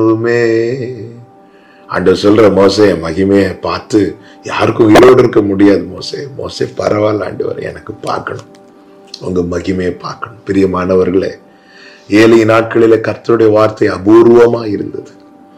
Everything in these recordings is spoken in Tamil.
மகிமே ஆண்டவர் சொல்ற மோசே என் மகிமையை பார்த்து யாருக்கும் உயிரோடு இருக்க முடியாது மோசே மோசே பரவாயில்ல ஆண்டவர் எனக்கு பார்க்கணும் உங்க மகிமையை பார்க்கணும் பிரியமானவர்களே ஏழை நாட்களில கர்த்தருடைய வார்த்தை அபூர்வமா இருந்தது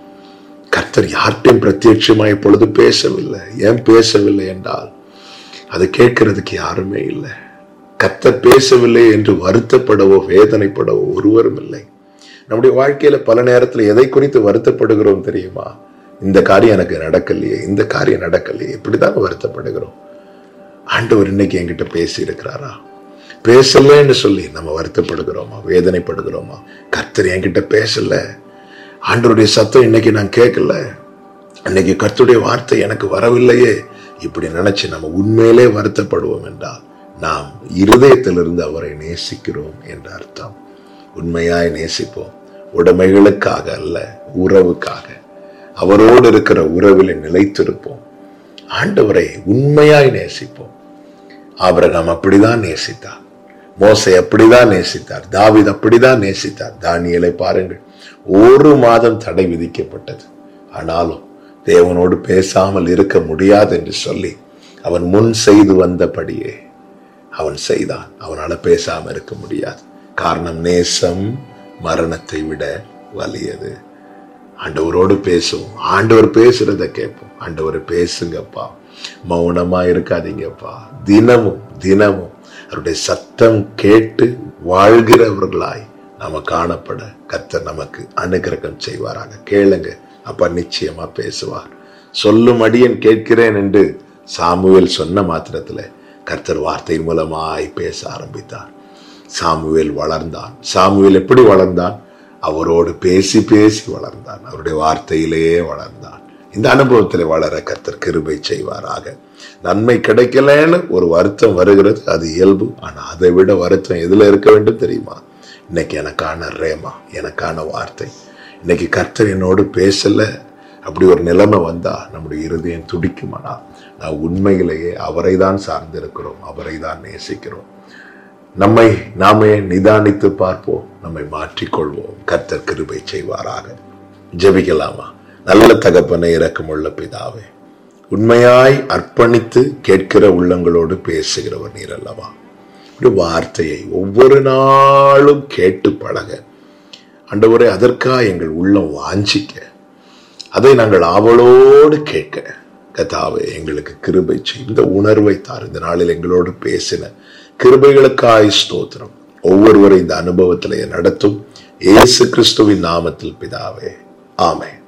கர்த்தர் யார்கிட்டையும் பிரத்யட்சமா இப்பொழுது பேசவில்லை ஏன் பேசவில்லை என்றால் அது கேட்கறதுக்கு யாருமே இல்லை கர்த்தர் பேசவில்லை என்று வருத்தப்படவோ வேதனைப்படவோ ஒருவரும் இல்லை நம்முடைய வாழ்க்கையில பல நேரத்துல எதை குறித்து வருத்தப்படுகிறோம் தெரியுமா இந்த காரியம் எனக்கு நடக்கலையே இந்த காரியம் நடக்கலையே இப்படிதான் வருத்தப்படுகிறோம் ஆண்டவர் இன்னைக்கு என்கிட்ட பேசி இருக்கிறாரா பேசலன்னு சொல்லி நம்ம வருத்தப்படுகிறோமா வேதனைப்படுகிறோமா கர்த்தர் என்கிட்ட பேசல ஆண்டவருடைய சத்தம் இன்னைக்கு நான் கேட்கல அன்னைக்கு கர்த்தருடைய வார்த்தை எனக்கு வரவில்லையே இப்படி நினைச்சு நம்ம உண்மையிலே வருத்தப்படுவோம் என்றால் நாம் இருதயத்திலிருந்து அவரை நேசிக்கிறோம் என்ற அர்த்தம் உண்மையாய் நேசிப்போம் உடைமைகளுக்காக அல்ல உறவுக்காக அவரோடு இருக்கிற உறவில் நிலைத்திருப்போம் ஆண்டவரை உண்மையாய் நேசிப்போம் ஆபிரகாம் அப்படிதான் நேசித்தார் மோசை அப்படிதான் நேசித்தார் தாவீது அப்படிதான் நேசித்தார் தானியலை பாருங்கள் ஒரு மாதம் தடை விதிக்கப்பட்டது ஆனாலும் தேவனோடு பேசாமல் இருக்க முடியாது என்று சொல்லி அவன் முன் செய்து வந்தபடியே அவன் செய்தான் அவனால பேசாம இருக்க முடியாது காரணம் நேசம் மரணத்தை விட வலியது ஆண்டவரோடு பேசுவோம் ஆண்டவர் பேசுறத கேட்போம் ஆண்டவர் பேசுங்கப்பா மௌனமா இருக்காதீங்கப்பா தினமும் தினமும் அவருடைய சத்தம் கேட்டு வாழ்கிறவர்களாய் நாம காணப்பட கர்த்தர் நமக்கு அனுகிரகம் செய்வாராக கேளுங்க அப்ப நிச்சயமா பேசுவார் சொல்லும் அடியன் கேட்கிறேன் என்று சாமுவேல் சொன்ன மாத்திரத்துல கர்த்தர் வார்த்தையின் மூலமாய் பேச ஆரம்பித்தார் சாமுவேல் வளர்ந்தான் சாமுவேல் எப்படி வளர்ந்தான் அவரோடு பேசி பேசி வளர்ந்தான் அவருடைய வார்த்தையிலேயே வளர்ந்தான் இந்த அனுபவத்தில் வளர கர்த்தர் கிருபை செய்வாராக நன்மை கிடைக்கலன்னு ஒரு வருத்தம் வருகிறது அது இயல்பு ஆனா அதை விட வருத்தம் எதுல இருக்க வேண்டும் தெரியுமா இன்னைக்கு எனக்கான ரேமா எனக்கான வார்த்தை இன்னைக்கு கர்த்தர் என்னோடு பேசல அப்படி ஒரு நிலைமை வந்தா நம்முடைய இருதயம் துடிக்குமானா நான் உண்மையிலேயே அவரை தான் சார்ந்திருக்கிறோம் அவரை தான் நேசிக்கிறோம் நம்மை நாமே நிதானித்து பார்ப்போம் நம்மை மாற்றிக்கொள்வோம் கர்த்தர் கிருபை செய்வாராக ஜெபிக்கலாமா நல்ல தகப்பனை இரக்கமுள்ள பிதாவே உண்மையாய் அர்ப்பணித்து கேட்கிற உள்ளங்களோடு பேசுகிறவர் நீர் அல்லவா ஒரு வார்த்தையை ஒவ்வொரு நாளும் கேட்டு பழக ஆண்டவரே அதற்காக எங்கள் உள்ளம் வாஞ்சிக்க அதை நாங்கள் ஆவலோடு கேட்க கதாவே எங்களுக்கு கிருபை செய் இந்த உணர்வை தார் இந்த நாளில் எங்களோடு பேசின கிருபைகளுக்காய் ஸ்தோத்திரம் ஒவ்வொருவரை இந்த அனுபவத்திலே நடத்தும் இயேசு கிறிஸ்துவின் நாமத்தில் பிதாவே ஆமென்